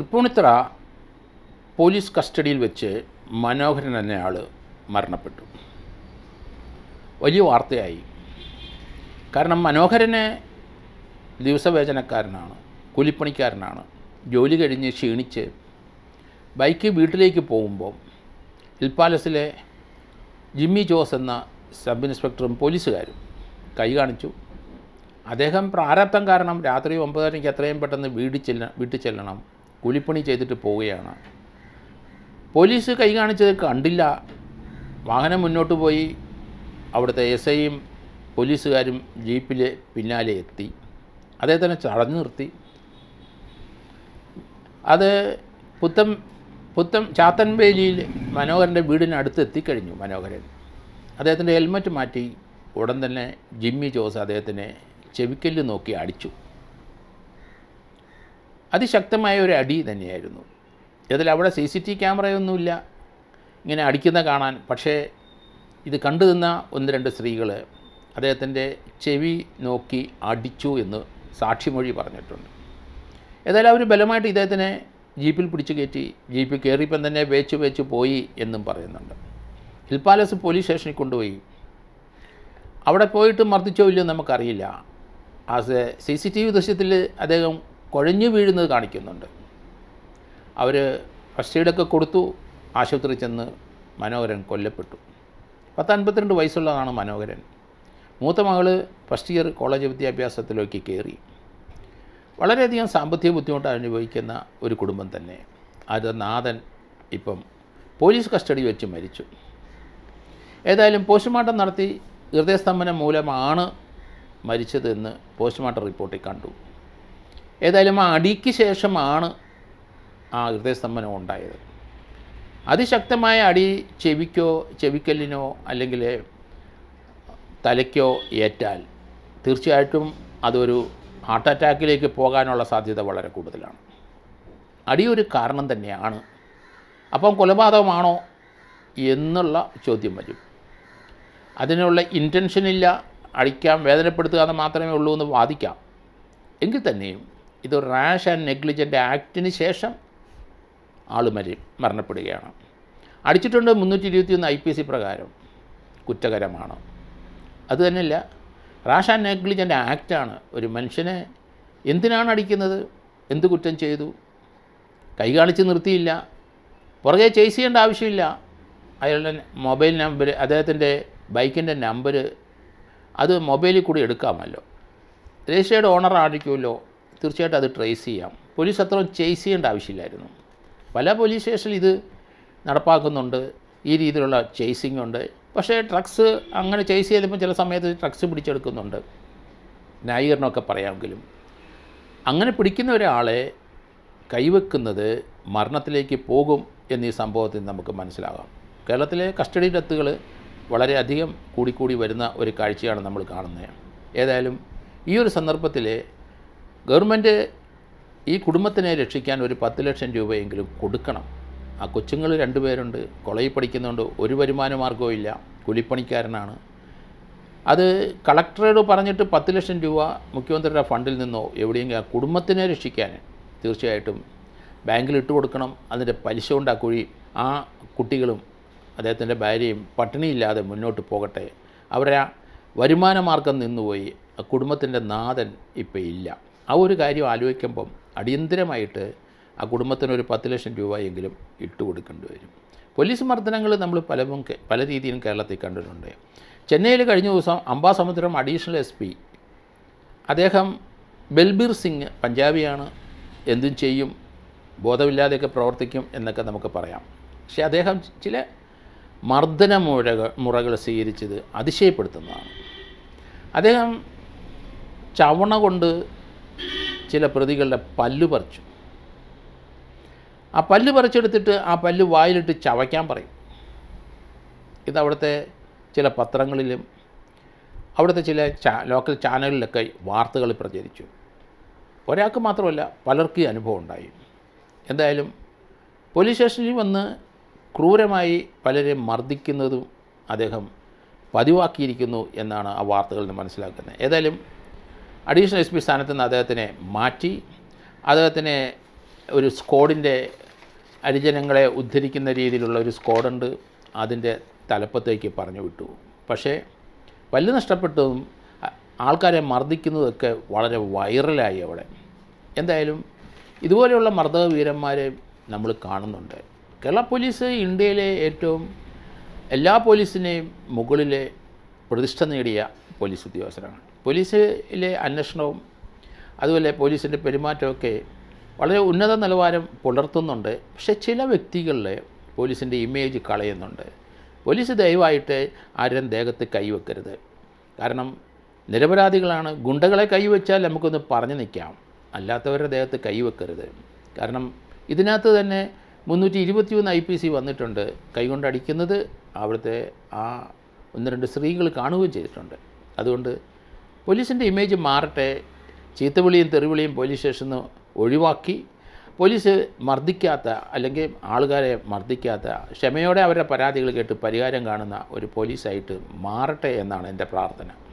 Tripunithura police കസ്റ്റഡിയിൽ വെച്ച് മനോഹരൻ എന്നയാൾ മരണപ്പെട്ടു വലിയ വാർത്തയായി കാരണം മനോഹരന് ദിവസവേതനക്കാരനാണ് കൂലിപ്പണിക്കാരനാണ് ജോലി കഴിഞ്ഞ് ക്ഷീണിച്ച് ബൈക്ക് വീട്ടിലേക്ക് പോകുമ്പോൾ ഹിൽ പാലസിലെ ജിമ്മി ജോസ് എന്ന സബ് ഇൻസ്പെക്ടറും പോലീസുകാരും കൈ കാണിച്ചു അദ്ദേഹം പ്രാരാബ്ധം കാരണം രാത്രി ഒമ്പതരയ്ക്ക് എത്രയും പെട്ടെന്ന് വീട്ടിൽ ചെല്ല വീട്ടിൽ ചെല്ലണം കൂലിപ്പണി ചെയ്തിട്ട് പോവുകയാണ് പോലീസ് കൈ കാണിച്ചത് കണ്ടില്ല വാഹനം മുന്നോട്ട് പോയി അവിടുത്തെ എസ് ഐയും പോലീസുകാരും ജീപ്പിൽ പിന്നാലെ എത്തി അദ്ദേഹത്തിനെ തടഞ്ഞു നിർത്തി അത് പുത്തം പുത്തം ചാത്തൻവേലിയിൽ മനോഹരൻ്റെ വീടിനടുത്ത് എത്തിക്കഴിഞ്ഞു മനോഹരൻ അദ്ദേഹത്തിൻ്റെ ഹെൽമറ്റ് മാറ്റി ഉടൻ തന്നെ ജിമ്മി ജോസ് അദ്ദേഹത്തിനെ ചെവിക്കല്ല് നോക്കി അടിച്ചു അതിശക്തമായ ഒരു അടി തന്നെയായിരുന്നു ഇതിൽ അവിടെ സി സി ടി ക്യാമറയൊന്നുമില്ല ഇങ്ങനെ അടിക്കുന്ന കാണാൻ പക്ഷേ ഇത് കണ്ടു നിന്ന ഒന്ന് രണ്ട് സ്ത്രീകൾ അദ്ദേഹത്തിൻ്റെ ചെവി നോക്കി അടിച്ചു എന്ന് സാക്ഷിമൊഴി പറഞ്ഞിട്ടുണ്ട് ഏതായാലും അവർ ബലമായിട്ട് ഇദ്ദേഹത്തിനെ ജീപ്പിൽ പിടിച്ചു കയറ്റി ജീപ്പിൽ കയറിയപ്പം തന്നെ വേച്ച് വേച്ച് പോയി എന്നും പറയുന്നുണ്ട് ഹിൽ പാലസ് പോലീസ് സ്റ്റേഷനിൽ കൊണ്ടുപോയി അവിടെ പോയിട്ട് മർദ്ദിച്ചോ ഇല്ലയോ നമുക്കറിയില്ല ആ സി സി ടി വി ദൃശ്യത്തിൽ അദ്ദേഹം കുഴഞ്ഞു വീഴുന്നത് കാണിക്കുന്നുണ്ട് അവർ ഫസ്റ്റ് എയ്ഡൊക്കെ കൊടുത്തു ആശുപത്രി ചെന്ന് മനോഹരൻ കൊല്ലപ്പെട്ടു പത്ത് അൻപത്തിരണ്ട് വയസ്സുള്ളതാണ് മനോഹരൻ മൂത്ത മകൾ ഫസ്റ്റ് ഇയർ കോളേജ് വിദ്യാഭ്യാസത്തിലേക്ക് കയറി വളരെയധികം സാമ്പത്തിക ബുദ്ധിമുട്ട് അനുഭവിക്കുന്ന ഒരു കുടുംബം തന്നെ അത് നാഥൻ ഇപ്പം പോലീസ് കസ്റ്റഡി വെച്ച് മരിച്ചു ഏതായാലും പോസ്റ്റ്മോർട്ടം നടത്തി ഹൃദയസ്തംഭനം മൂലമാണ് മരിച്ചതെന്ന് പോസ്റ്റ്മോർട്ടം റിപ്പോർട്ടിൽ കണ്ടു ഏതായാലും ആ അടിക്ക് ശേഷമാണ് ആ ഹൃദയസ്തംഭനം ഉണ്ടായത് അതിശക്തമായ അടി ചെവിക്കോ ചെവിക്കല്ലിനോ അല്ലെങ്കിൽ തലയ്ക്കോ ഏറ്റാൽ തീർച്ചയായിട്ടും അതൊരു ഹാർട്ട് അറ്റാക്കിലേക്ക് പോകാനുള്ള സാധ്യത വളരെ കൂടുതലാണ് അടി ഒരു കാരണം തന്നെയാണ് അപ്പം കൊലപാതകമാണോ എന്നുള്ള ചോദ്യം വരും അതിനുള്ള ഇൻറ്റൻഷനില്ല അടിക്കാൻ വേദനപ്പെടുത്തുക എന്ന് മാത്രമേ ഉള്ളൂ എന്ന് വാദിക്കാം എങ്കിൽ തന്നെയും ഇത് റാഷ് ആൻഡ് നെഗ്ലിജൻ്റ് ആക്ടിന് ശേഷം ആൾ മരി മരണപ്പെടുകയാണ് അടിച്ചിട്ടുണ്ട് മുന്നൂറ്റി ഇരുപത്തിയൊന്ന് ഐ പി സി പ്രകാരം കുറ്റകരമാണ് അത് തന്നെയല്ല റാഷ് ആൻഡ് നെഗ്ലിജൻ്റ് ആക്റ്റാണ് ഒരു മനുഷ്യനെ എന്തിനാണ് അടിക്കുന്നത് എന്ത് കുറ്റം ചെയ്തു കൈ കാണിച്ച് നിർത്തിയില്ല പുറകെ ചേസ് ചെയ്യേണ്ട ആവശ്യമില്ല അയാളുടെ മൊബൈൽ നമ്പർ അദ്ദേഹത്തിൻ്റെ ബൈക്കിൻ്റെ നമ്പർ അത് മൊബൈലിൽ കൂടി എടുക്കാമല്ലോ രജിസ്റ്റേർഡ് ഓണർ ആയിരിക്കുമല്ലോ തീർച്ചയായിട്ടും അത് ട്രേസ് ചെയ്യാം പോലീസ് അത്രയും ചേസ് ചെയ്യേണ്ട ആവശ്യമില്ലായിരുന്നു പല പോലീസ് സ്റ്റേഷനിൽ ഇത് നടപ്പാക്കുന്നുണ്ട് ഈ രീതിയിലുള്ള ചേസിംഗ് ഉണ്ട് പക്ഷേ ഡ്രഗ്സ് അങ്ങനെ ചേസ് ചെയ്തപ്പോൾ ചില സമയത്ത് ഡ്രഗ്സ് പിടിച്ചെടുക്കുന്നുണ്ട് ന്യായീകരണമൊക്കെ പറയാമെങ്കിലും അങ്ങനെ പിടിക്കുന്ന ഒരാളെ കൈവെക്കുന്നത് മരണത്തിലേക്ക് പോകും എന്നീ സംഭവത്തിൽ നമുക്ക് മനസ്സിലാകാം കേരളത്തിലെ കസ്റ്റഡി ഡെത്തുകൾ വളരെയധികം കൂടിക്കൂടി വരുന്ന ഒരു കാഴ്ചയാണ് നമ്മൾ കാണുന്നത് ഏതായാലും ഈ ഒരു സന്ദർഭത്തിൽ ഗവൺമെൻറ് ഈ കുടുംബത്തിനെ രക്ഷിക്കാൻ ഒരു പത്ത് ലക്ഷം രൂപയെങ്കിലും കൊടുക്കണം ആ കൊച്ചുങ്ങൾ രണ്ടുപേരുണ്ട് കോളേജിൽ പഠിക്കുന്നുണ്ട് ഒരു വരുമാന മാർഗവും ഇല്ല കൂലിപ്പണിക്കാരനാണ് അത് കളക്ടറോട് പറഞ്ഞിട്ട് പത്ത് ലക്ഷം രൂപ മുഖ്യമന്ത്രിയുടെ ഫണ്ടിൽ നിന്നോ എവിടെയെങ്കിലും ആ കുടുംബത്തിനെ രക്ഷിക്കാൻ തീർച്ചയായിട്ടും ബാങ്കിൽ ഇട്ട് കൊടുക്കണം അതിൻ്റെ പലിശ കൊണ്ട് ആ കുഴി ആ കുട്ടികളും അദ്ദേഹത്തിൻ്റെ ഭാര്യയും പട്ടിണിയില്ലാതെ മുന്നോട്ട് പോകട്ടെ അവരെ ആ വരുമാന മാർഗം നിന്നുപോയി ആ കുടുംബത്തിൻ്റെ നാഥൻ ഇപ്പം ഇല്ല ആ ഒരു കാര്യം ആലോചിക്കുമ്പം അടിയന്തരമായിട്ട് ആ കുടുംബത്തിന് ഒരു പത്ത് ലക്ഷം രൂപയെങ്കിലും ഇട്ട് കൊടുക്കേണ്ടി വരും പോലീസ് മർദ്ദനങ്ങൾ നമ്മൾ പലവും കേ- പല രീതിയിലും കേരളത്തിൽ കണ്ടിട്ടുണ്ട് ചെന്നൈയിൽ കഴിഞ്ഞ ദിവസം അംബാസമുദ്രം അഡീഷണൽ എസ് പി അദ്ദേഹം ബൽബീർ സിംഗ് പഞ്ചാബിയാണ് എന്തും ചെയ്യും ബോധമില്ലാതെയൊക്കെ പ്രവർത്തിക്കും എന്നൊക്കെ നമുക്ക് പറയാം പക്ഷേ അദ്ദേഹം ചില മർദ്ദന മുറകൾ മുറകൾ സ്വീകരിച്ചത് അതിശയപ്പെടുത്തുന്നതാണ് അദ്ദേഹം ചവണ കൊണ്ട് ചില പ്രതികളുടെ പല്ല് പറിച്ചു ആ പല്ല് പറിച്ചെടുത്തിട്ട് ആ പല്ല് വായിലിട്ട് ചവയ്ക്കാൻ പറയും ഇത് അവിടുത്തെ ചില പത്രങ്ങളിലും അവിടുത്തെ ചില ചാ ലോക്കൽ ചാനലിലൊക്കെ വാർത്തകൾ പ്രചരിച്ചു ഒരാൾക്ക് മാത്രമല്ല പലർക്കും ഈ അനുഭവം ഉണ്ടായി എന്തായാലും പോലീസ് സ്റ്റേഷനിൽ വന്ന് ക്രൂരമായി പലരെ മർദ്ദിക്കുന്നതും അദ്ദേഹം പതിവാക്കിയിരിക്കുന്നു എന്നാണ് ആ വാർത്തകളിൽ നിന്ന് മനസ്സിലാക്കുന്നത് ഏതായാലും അഡീഷണൽ എസ് പി സ്ഥാനത്ത് നിന്ന് അദ്ദേഹത്തിനെ മാറ്റി അദ്ദേഹത്തിനെ ഒരു സ്ക്വാഡിൻ്റെ ഹരിജനങ്ങളെ ഉദ്ധരിക്കുന്ന രീതിയിലുള്ള ഒരു സ്ക്വാഡുണ്ട് അതിൻ്റെ തലപ്പത്തേക്ക് പറഞ്ഞു വിട്ടു പക്ഷേ പല്ല് നഷ്ടപ്പെട്ടതും അ- ആൾക്കാരെ മർദ്ദിക്കുന്നതൊക്കെ വളരെ വൈറലായി അവിടെ എന്തായാലും ഇതുപോലെയുള്ള മർദ്ദക വീരന്മാരെ നമ്മൾ കാണുന്നുണ്ട് കേരള പോലീസ് ഇന്ത്യയിലെ ഏറ്റവും എല്ലാ പോലീസിനെയും മുകളിലെ പ്രതിഷ്ഠ നേടിയ പോലീസ് ഉദ്യോഗസ്ഥരാണ് പോലീസിലെ അന്വേഷണവും അതുപോലെ പോലീസിൻ്റെ പെരുമാറ്റമൊക്കെ വളരെ ഉന്നത നിലവാരം പുലർത്തുന്നുണ്ട് പക്ഷേ ചില വ്യക്തികളിലെ പോലീസിൻ്റെ ഇമേജ് കളയുന്നുണ്ട് പോലീസ് ദയവായിട്ട് ആരും ദേഹത്ത് കൈവെക്കരുത് കാരണം നിരപരാധികളാണ് ഗുണ്ടകളെ കൈവച്ചാൽ നമുക്കൊന്ന് പറഞ്ഞു നിൽക്കാം അല്ലാത്തവരുടെ ദേഹത്ത് കൈവെക്കരുത് കാരണം ഇതിനകത്ത് തന്നെ മുന്നൂറ്റി ഇരുപത്തിയൊന്ന് ഐ പി സി വന്നിട്ടുണ്ട് കൈകൊണ്ടടിക്കുന്നത് അവിടുത്തെ ആ ഒന്ന് രണ്ട് സ്ത്രീകൾ കാണുകയും ചെയ്തിട്ടുണ്ട് അതുകൊണ്ട് പോലീസിൻ്റെ ഇമേജ് മാറട്ടെ ചീത്തവിളിയും തെറിവിളിയും പോലീസ് സ്റ്റേഷനിൽ നിന്ന് ഒഴിവാക്കി പോലീസ് മർദ്ദിക്കാത്ത അല്ലെങ്കിൽ ആളുകാരെ മർദ്ദിക്കാത്ത ക്ഷമയോടെ അവരുടെ പരാതികൾ കേട്ട് പരിഹാരം കാണുന്ന ഒരു പോലീസായിട്ട് മാറട്ടെ എന്നാണ് എൻ്റെ പ്രാർത്ഥന